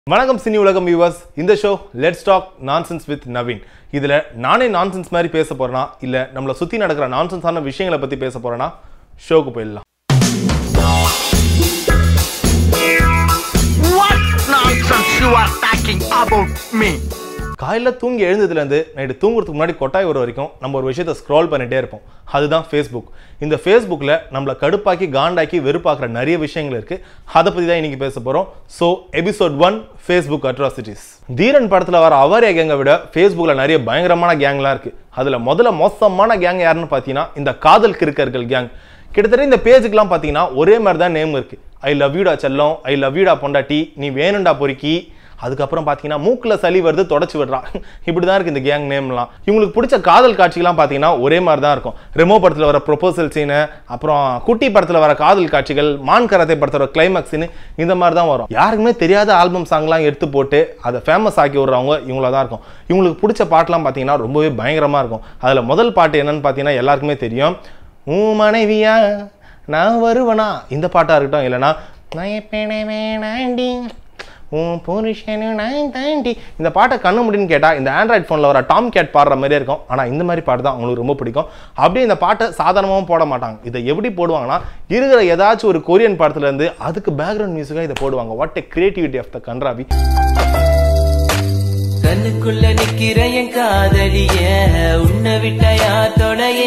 வணக்கம் cine Ulagam viewers இந்த show let's talk nonsense with Naveen இதில் நானே நான்சென்ஸ் மாதிரி பேச போறேனா இல்லை நம்மளை சுற்றி நடக்கிற நான்சென்ஸான விஷயங்களை பற்றி பேச போறேனா ஷோக்கு போயிடலாம் What nonsense you are talking about me? காலையில் தூங்கி எழுந்ததுலேருந்து நைட்டு தூங்குறதுக்கு முன்னாடி கொட்டாய் வர வரைக்கும் நம்ம ஒரு விஷயத்தை ஸ்க்ரால் பண்ணிட்டே இருப்போம் அதுதான் ஃபேஸ்புக் இந்த ஃபேஸ்புக்கில் நம்மளை கடுப்பாக்கி காண்டாக்கி வெறுப்பாக்குற நிறைய விஷயங்கள் இருக்குது அதை பற்றி தான் இன்னைக்கு பேச போகிறோம் so episode one Facebook atrocities Theeran படத்தில் வர அவரே கேங்கை விட ஃபேஸ்புக்கில் நிறைய பயங்கரமான கேங்லாம் இருக்குது அதில் முதல்ல மோசமான கேங் யாருன்னு பார்த்தீங்கன்னா இந்த காதல் கிறுக்கர்கள் கேங் கிட்டத்தட்ட இந்த பேஜுக்கெலாம் பார்த்தீங்கன்னா ஒரே மாதிரி தான் நேம் இருக்குது ஐ லவ் யூடா செல்லம் ஐ லவ் யூடா பொண்டாட்டி நீ வேணுண்டா பொறுக்கி அதுக்கப்புறம் பார்த்தீங்கன்னா மூக்கில் சளி வருது தொடச்சி விடுறான் இப்படி தான் இருக்குது இந்த கேங் நேம்லாம் இவங்களுக்கு பிடிச்ச காதல் காட்சிகள்லாம் பார்த்தீங்கன்னா ஒரே மாதிரி தான் இருக்கும் ரெமோ படத்தில் வர ப்ரொபோசல் சீனு அப்புறம் குட்டி படத்தில் வர காதல் காட்சிகள் மான் கராத்தே படத்தில் வர கிளைமேக்ஸ் சீனு இந்த மாதிரி தான் வரும் யாருக்குமே தெரியாத ஆல்பம் சாங்லாம் எடுத்து போட்டு அதை ஃபேமஸ் ஆக்கி விடுறவங்க இவங்கள தான் இருக்கும் இவங்களுக்கு பிடிச்ச பாட்டெலாம் பார்த்தீங்கன்னா ரொம்பவே பயங்கரமாக இருக்கும் அதில் முதல் பாட்டு என்னன்னு பார்த்தீங்கன்னா எல்லாருக்குமே தெரியும் உன் மனைவியா நான் வருவனா இந்த பாட்டாக இருக்கட்டும் இல்லைனா நான் எப்பனே வேணாண்டி உன் புருஷனு நான் தாண்டி இந்த பாட்டை கண்ணு முடின்னு கேட்டால் இந்த ஆண்ட்ராய்ட் ஃபோனில் வர டாம் கேட் பாடுற மாதிரியே இருக்கும் ஆனால் இந்த மாதிரி பாட்டு தான் அவங்களுக்கு ரொம்ப பிடிக்கும் அப்படியே இந்த பாட்டை சாதாரணமாகவும் போட மாட்டாங்க இதை எப்படி போடுவாங்கன்னா இருக்கிற ஏதாச்சும் ஒரு கொரியன் படத்துலேருந்து அதுக்கு பேக்ரவுண்ட் மியூசிக்காக இதை போடுவாங்க what a creativity of the கன்றாவி கண்ணுக்குள்ள நிக்கிற என் காதலிய உன்னை விட்ட யார் தொடைய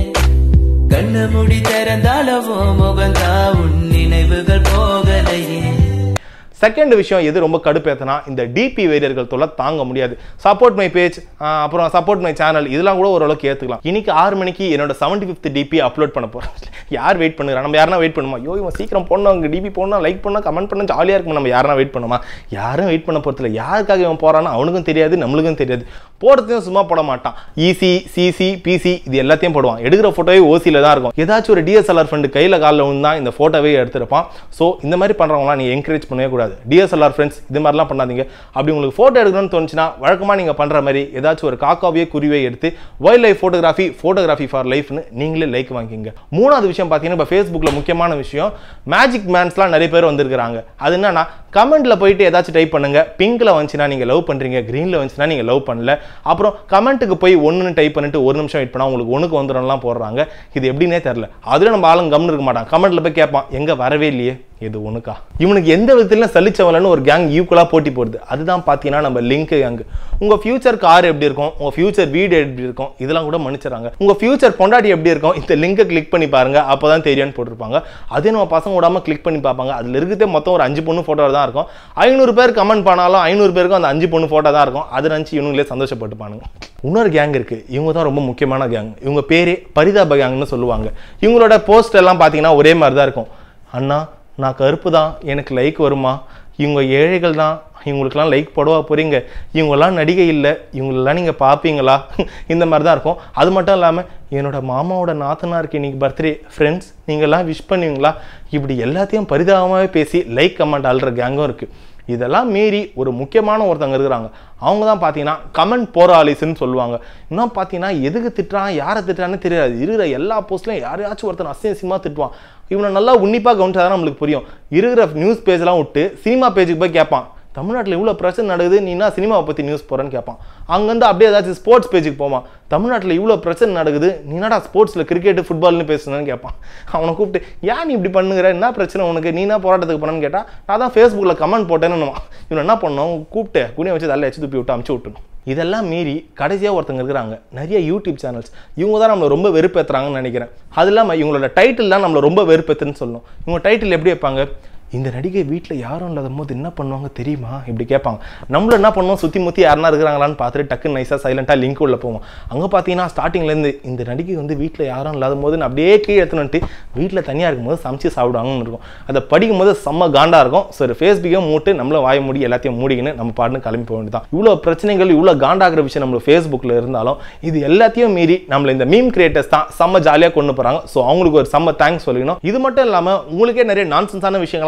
கண்ணு முடி திறந்தாலவோ முகந்தா உன் நினைவுகள் போகலையே செகண்ட் விஷயம் எது ரொம்ப கடுப்பேத்தனா இந்த டிபி வேரியர்கள் தொல்லை தாங்க முடியாது சப்போர்ட் மை பேஜ் அப்புறம் சப்போர்ட் மை சேனல் இதெல்லாம் கூட ஓரளவுக்கு ஏற்றுக்கலாம் இன்னைக்கு ஆறு மணிக்கு என்னோட செவன்டி ஃபிஃப்த் டிபி அப்லோட் பண்ண போகிறேன் யார் வெயிட் பண்ணுறா நம்ம யாருனா வெயிட் பண்ணுமா ஐயோ இவன் சீக்கிரம் போடணும் அவங்க டிபி போடணும் லைக் பண்ணணும் கமெண்ட் பண்ண ஜாலியாக இருக்கும் நம்ம யாருனா வெயிட் பண்ணுமா யாரும் வெயிட் பண்ண போகிறதில்ல யாருக்காக இவன் போகிறான்னு அவனுக்கும் தெரியாது நம்மளுக்கும் தெரியாது போடுறதையும் சும்மா போட மாட்டான் இசி சிசி பிசி இது எல்லாத்தையும் போடுவான் எடுக்கிற ஃபோட்டோவே ஓசியில் தான் இருக்கும் ஏதாச்சும் ஒரு டிஎஸ்எல்ஆர் ஃப்ரெண்டு கையில் காலில் வந்து தான் இந்த ஃபோட்டோவே எடுத்திருப்பான் ஸோ இந்த மாதிரி பண்ணுறவங்களாம் நீங்கள் என்கரேஜ் பண்ணவே கூடாது டிஎஸ்எல்ஆர் ஃப்ரெண்ட்ஸ் இது மாதிரிலாம் பண்ணாதீங்க அப்படி உங்களுக்கு ஃபோட்டோ எடுக்கணும்னு தோணுச்சுன்னா வழக்கமாக நீங்கள் பண்ணுற மாதிரி ஏதாச்சும் ஒரு காக்காவே குருவியை எடுத்து wild life photography photography for லைஃப்னு நீங்களே லைக் வாங்கிங்க மூணாவது விஷயம் பார்த்தீங்கன்னா இப்போ ஃபேஸ்புக்கில் முக்கியமான விஷயம் மேஜிக் மேன்ஸ்லாம் நிறைய பேர் வந்திருக்கிறாங்க அது என்னன்னா கமெண்ட்ல போயிட்டு ஏதாச்சும் டைப் பண்ணுங்க பிங்க்ல வந்துச்சுன்னா நீங்க லவ் பண்றீங்க கிரீன்ல வந்துச்சுன்னா நீங்க லவ் பண்ணல அப்புறம் கமெண்ட்டுக்கு போய் ஒன்னு டைப் பண்ணிட்டு ஒரு நிமிஷம் வெயிட் பண்ணா உங்களுக்கு ஒண்ணுக்கு வந்துடும்லாம் போடுறாங்க இது எப்படின்னே தெரியல அதுல நம்ம ஆளுங்க கம்னு இருக்க மாட்டான் கமெண்ட்ல போய் கேட்பான் எங்க வரவே இல்லையே இது ஒண்ணுக்கா இவனுக்கு எந்த விதத்திலும் சலிச்சவலன்னு ஒரு கேங் ஈக்குவலா போட்டி போடுது அதுதான் பாத்தீங்கன்னா நம்ம லிங்க் கேங் உங்க ஃபியூச்சர் கார் எப்படி இருக்கும் உங்க ஃபியூச்சர் வீடு எப்படி இருக்கும் இதெல்லாம் கூட மன்னிச்சிடறாங்க உங்க ஃபியூச்சர் பொண்டாட்டி எப்படி இருக்கும் இந்த லிங்கை கிளிக் பண்ணி பாருங்க அப்பதான் தெரியும்னு போட்டிருப்பாங்க அதே நம்ம பசங்க விடாம கிளிக் பண்ணி பார்ப்பாங்க அதுல இருக்கிறதே மொத்தம் ஒரு அஞ்சு பொண்ணு போட்டோ தான் இருக்கும் ஐநூறு பேர் கமெண்ட் பண்ணாலும் ஐநூறு பேருக்கும் அந்த அஞ்சு பொண்ணு போட்டோ தான் இருக்கும் அதை நினச்சி இவங்களே சந்தோஷப்பட்டுப்பானுங்க இன்னொரு கேங் இருக்கு இவங்க தான் ரொம்ப முக்கியமான கேங் இவங்க பேரே பரிதாப கேங்னு சொல்லுவாங்க இவங்களோட போஸ்ட் எல்லாம் பார்த்தீங்கன்னா ஒரே மாதிரி தான் இருக்கும் அண்ணா நான் கருப்பு தான் எனக்கு லைக் வருமா இவங்க ஏழைகள் தான் இவங்களுக்கெல்லாம் லைக் போடவா போறீங்க இவங்கெல்லாம் நடிகை இல்லை இவங்களெல்லாம் நீங்கள் பார்ப்பீங்களா இந்த மாதிரி தான் இருக்கும் அது மட்டும் இல்லாமல் என்னோட மாமாவோட நாத்தனாருக்கு இன்னைக்கு பர்த்டே ஃப்ரெண்ட்ஸ் நீங்கள்லாம் விஷ் பண்ணுவீங்களா இப்படி எல்லாத்தையும் பரிதாபமாகவே பேசி லைக் கமெண்ட் அழுற கேங்கும் இருக்குது இதெல்லாம் மீறி ஒரு முக்கியமான ஒருத்தவங்க இருக்கிறாங்க அவங்க தான் பார்த்தீங்கன்னா கமெண்ட் போராளிஸ்ன்னு சொல்லுவாங்க இன்னும் பார்த்தீங்கன்னா எதுக்கு திட்டுறான் யாரை திட்டுறான்னு தெரியாது இருக்கிற எல்லா போஸ்ட்லையும் யாரையாச்சும் ஒருத்தன் அசிங்கமாக திட்டுவான் இவனை நல்லா உன்னிப்பாக கவனிச்சா தான் நம்மளுக்கு புரியும் இருக்கிற நியூஸ் பேஜ்லாம் விட்டு சினிமா பேஜுக்கு போய் கேட்பான் தமிழ்நாட்டில் இவ்வளோ பிரச்சனை நடக்குது நீ என்ன சினிமாவை பற்றி நியூஸ் போகிறேன்னு கேட்பான் அங்கேருந்து அப்படியே ஏதாச்சும் ஸ்போர்ட்ஸ் பேஜுக்கு போவான் தமிழ்நாட்டில் இவ்வளோ பிரச்சனை நடக்குது நீ என்னடா ஸ்போர்ட்ஸில் கிரிக்கெட் ஃபுட்பால்னு பேசுனேன்னு கேட்பான் அவனை கூப்பிட்டு ஏன் நீ இப்படி பண்ணுங்கிற என்ன பிரச்சனை உனக்கு நீ என்ன போராட்டத்துக்கு போனேன்னு கேட்டால் நான் தான் ஃபேஸ்புக்கில் கமெண்ட் போட்டேன்னு இவன் என்ன பண்ணோம் கூப்பிட்டு குனியை வச்சு தள்ள வச்சு துப்பி விட்டு அமுச்சு விட்டுணும் இதெல்லாம் மீறி கடைசியாக ஒருத்தங்க இருக்கிறாங்க நிறைய யூடியூப் சேனல்ஸ் இவங்க தான் நம்மளை ரொம்ப வெறுப்பேற்றுறாங்கன்னு நினைக்கிறேன் அது இல்லாமல் இவங்களோட டைட்டில் தான் நம்மளை ரொம்ப வெறுப்பேற்றுன்னு சொல்லணும் இவங்க டைட்டில் எப்படி வைப்பாங்க இந்த நடிகை வீட்டில் யாரும் இல்லாத போது என்ன பண்ணுவாங்க தெரியுமா இப்படி கேட்பாங்க நம்மள என்ன பண்ணுவோம் சுற்றி முற்றி யாருனா இருக்கிறாங்களான்னு பார்த்துட்டு டக்கு நைஸாக சைலண்ட்டாக லிங்க் உள்ள போவோம் அங்கே பார்த்தீங்கன்னா ஸ்டார்டிங்லேருந்து இந்த நடிகை வந்து வீட்டில் யாரும் இல்லாத போது நான் அப்படியே கீழே எடுத்துனுட்டு வீட்டில் தனியாக இருக்கும்போது சமைச்சு சாப்பிடுவாங்கன்னு இருக்கும் அதை படிக்கும்போது செம்ம காண்டாக இருக்கும் சரி ஃபேஸ்புக்கையும் மூட்டு நம்மள வாய மூடி எல்லாத்தையும் மூடிக்கின்னு நம்ம பாட்டுன்னு கிளம்பி போக வேண்டியதான் இவ்வளோ பிரச்சனைகள் இவ்வளோ காண்டாகிற விஷயம் நம்ம ஃபேஸ்புக்கில் இருந்தாலும் இது எல்லாத்தையும் மீறி நம்மள இந்த மீம் கிரியேட்டர்ஸ் தான் செம்ம ஜாலியாக கொண்டு போகிறாங்க ஸோ அவங்களுக்கு ஒரு செம்ம தேங்க்ஸ் சொல்லிக்கணும் இது மட்டும் இல்லாமல் உங்களுக்கே நிறைய நான்சென்ஸான விஷயங்கள்லாம்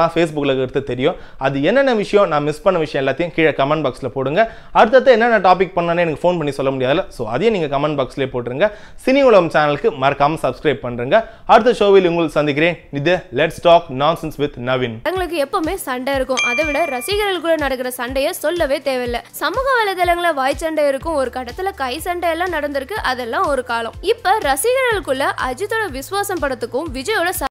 தான் ஃபேஸ்புக்கில் இருக்கிறது தெரியும் அது என்னென்ன விஷயம் நான் மிஸ் பண்ண விஷயம் எல்லாத்தையும் கீழே கமெண்ட் பாக்ஸில் போடுங்க அடுத்தது என்னென்ன டாபிக் பண்ணானே எனக்கு ஃபோன் பண்ணி சொல்ல முடியாதுல்ல ஸோ அதையும் நீங்கள் கமெண்ட் பாக்ஸ்லேயே போட்டுருங்க சினி உலகம் சேனலுக்கு மறக்காமல் சப்ஸ்கிரைப் பண்ணுறேங்க அடுத்த ஷோவில் உங்களை சந்திக்கிறேன் இது let's talk nonsense with Naveen எங்களுக்கு எப்பவுமே சண்டை இருக்கும் அதை விட ரசிகர்களுக்குள்ள நடக்கிற சண்டையை சொல்லவே தேவையில்லை சமூக வலைதளங்கள வாய் சண்டை இருக்கும் ஒரு கட்டத்துல கை சண்டை எல்லாம் நடந்திருக்கு அதெல்லாம் ஒரு காலம் இப்ப ரசிகர்களுக்குள்ள அஜித்தோட விஸ்வாசம் படத்துக்கும் விஜயோட